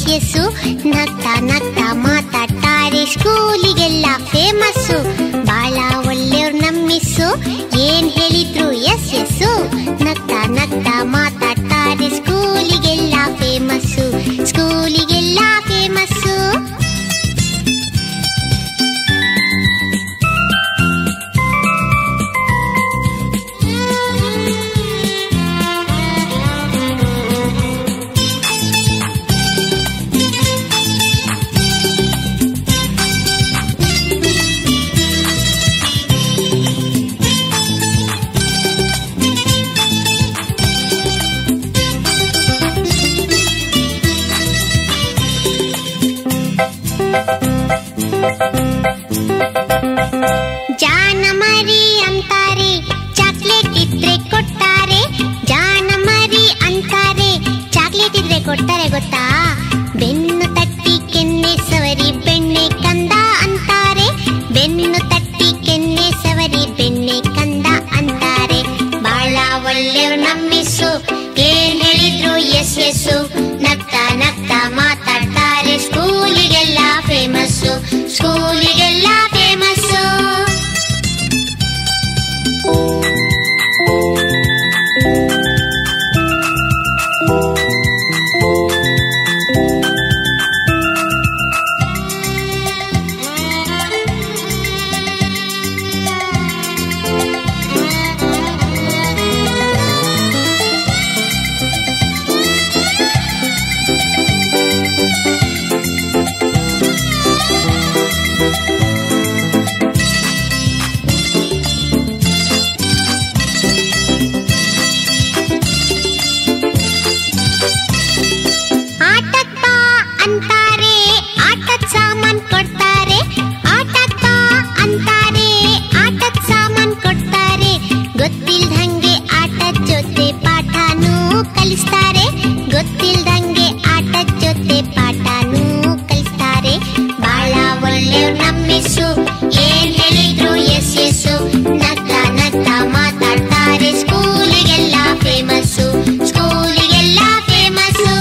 S ನಗ್ತಾ ನಗ್ತಾ ಮಾತಾಡ್ತಾರೆ ಸ್ಕೂಲಿಗೆಲ್ಲ ಫೇಮಸ್ಸು ಬಾಳ ಒಳ್ಳೆಯವ್ರು ನಮ್ಮಿಸ್ಸು ಏನ್ ಹೇಳಿದ್ರು ಎಸ್ ಎಸ್ಸು ನಗ್ತಾ ನಗ್ತಾ ಮಾತಾಡ್ತಾರೆ ಸ್ಕೂಲಿಗೆಲ್ಲ ಫೇಮಸ್ಸು ಸ್ಕೂಲಿಗೆಲ್ಲ ಫೇಮಸ್ಸು ಜಾನ ಮರಿ ಅಂತಾರೆ ಚಾಕ್ಲೇಟ್ ಇದ್ರೆ ಕೊಡ್ತಾರೆ ಜಾನ ಮರಿ ಅಂತಾರೆ ಚಾಕ್ಲೇಟ್ ಇದ್ರೆ ಕೊಡ್ತಾರೆ ಗೊತ್ತಾ ಬೆನ್ನು ತಟ್ಟಿ ಕೆನ್ನೆ ಸವರಿ ಬೆಣ್ಣೆ ಕಂದ ಅಂತಾರೆ ಬೆನ್ನು ತಟ್ಟಿ ಕೆನ್ನೆ ಸವರಿ ಬೆಣ್ಣೆ ಕಂದ ಅಂತಾರೆ ಬಾಳ ಒಳ್ಳೆಯವ್ರು ನಮ್ಮಿಸು ಏನ್ ಹೇಳಿದ್ರು ಎಸ್ ಎಸ್ಸು ನಗ್ತಾ ನಗ್ತಾ ಮಾತಾಡ್ತಾರೆ ಸ್ಕೂಲಿಗೆಲ್ಲ ಫೇಮಸ್ಸು ಸ್ಕೂಲಿಗೆಲ್ಲ ಫೇಮಸ್ಸು ಆಟಕ್ ಬಾ ಅಂತಾರೆ ಆಟದ ಸಾಮಾನ್ ಕೊಡ್ತಾರೆ ಆಟಕ್ ಬಾ ಅಂತಾರೆ ಆಟದ ಸಾಮಾನ್ ಕೊಡ್ತಾರೆ ಗೊತ್ತಿಲ್ದಂಗೆ ಆಟದ ಜೊತೆ ಪಾಠನೂ ಕಲಿಸ್ತಾರೆ ಗೊತ್ತಿಲ್ದಂಗೆ ಆಟದ ಜೊತೆ ಪಾಠನೂ ಕಲಿಸ್ತಾರೆ ಬಾಳ ಒಳ್ಳೆಯವ್ರು ನಮ್ಮಿಸು ಏನ್ ಹೇಳಿದ್ರು ಎಸ್ ಎಸ್ಸು ನಗ್ತಾ ನಗ್ತಾ ಮಾತಾಡ್ತಾರೆ ಸ್ಕೂಲಿಗೆಲ್ಲ ಫೇಮಸ್ಸು ಸ್ಕೂಲಿಗೆಲ್ಲ ಫೇಮಸ್ಸು